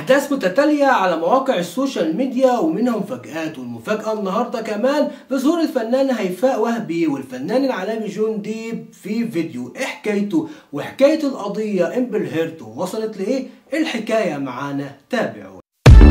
أحداث متتالية على مواقع السوشيال ميديا ومنها مفاجآت والمفاجأة النهاردة كمان بظهور الفنانة هيفاء وهبي والفنان العالمي جون ديب في فيديو إيه حكايته وحكاية القضية إمبر هيرت وصلت لإيه الحكاية معانا تابعوا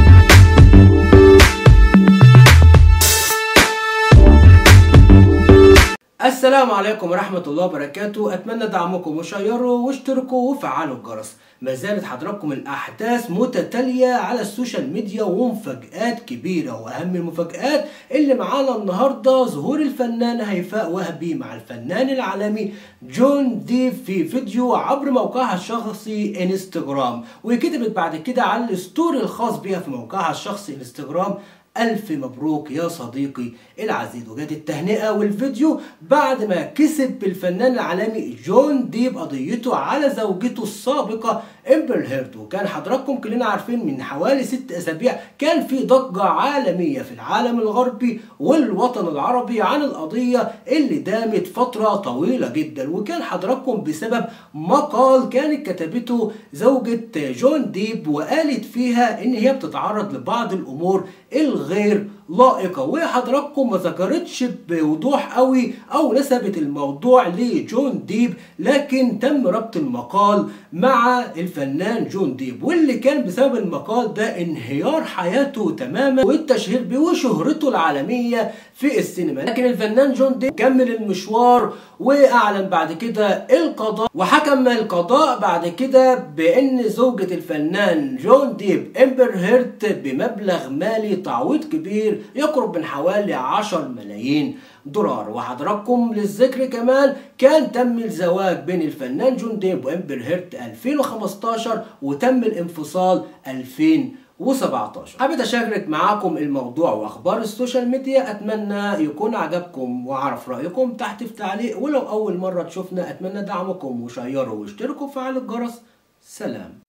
السلام عليكم ورحمة الله وبركاته أتمنى دعمكم وشيروا واشتركوا وفعلوا الجرس ما زالت حضراتكم الأحداث متتالية على السوشيال ميديا ومفاجآت كبيرة وأهم المفاجآت اللي معانا النهاردة ظهور الفنانة هيفاء وهبي مع الفنان العالمي جون ديب في فيديو عبر موقعها الشخصي انستجرام وكتبت بعد كده على الستوري الخاص بها في موقعها الشخصي انستجرام ألف مبروك يا صديقي العزيز وجات التهنئة والفيديو بعد ما كسب الفنان العالمي جون ديب قضيته على زوجته السابقة إمبر هيرت وكان حضراتكم كلنا عارفين من حوالي ست أسابيع كان في ضجة عالمية في العالم الغربي والوطن العربي عن القضية اللي دامت فترة طويلة جدا وكان حضراتكم بسبب مقال كانت كتبته زوجة جون ديب وقالت فيها إن هي بتتعرض لبعض الأمور الغير لائقة وحضراتكم ما ذكرتش بوضوح قوي او نسبت الموضوع لجون ديب لكن تم ربط المقال مع الفنان جون ديب واللي كان بسبب المقال ده انهيار حياته تماما والتشهير به وشهرته العالمية في السينما لكن الفنان جون ديب كمل المشوار واعلن بعد كده القضاء وحكم القضاء بعد كده بان زوجة الفنان جون ديب امبر هيرت بمبلغ مالي تعويض كبير يقرب من حوالي 10 ملايين دولار وحضراتكم للذكر كمان كان تم الزواج بين الفنان جون ديب وامبر هيرت 2015 وتم الانفصال 2017 حبيت اشارك معاكم الموضوع واخبار السوشيال ميديا اتمنى يكون عجبكم واعرف رايكم تحت في تعليق ولو اول مره تشوفنا اتمنى دعمكم وشيروا واشتركوا وفعلوا الجرس سلام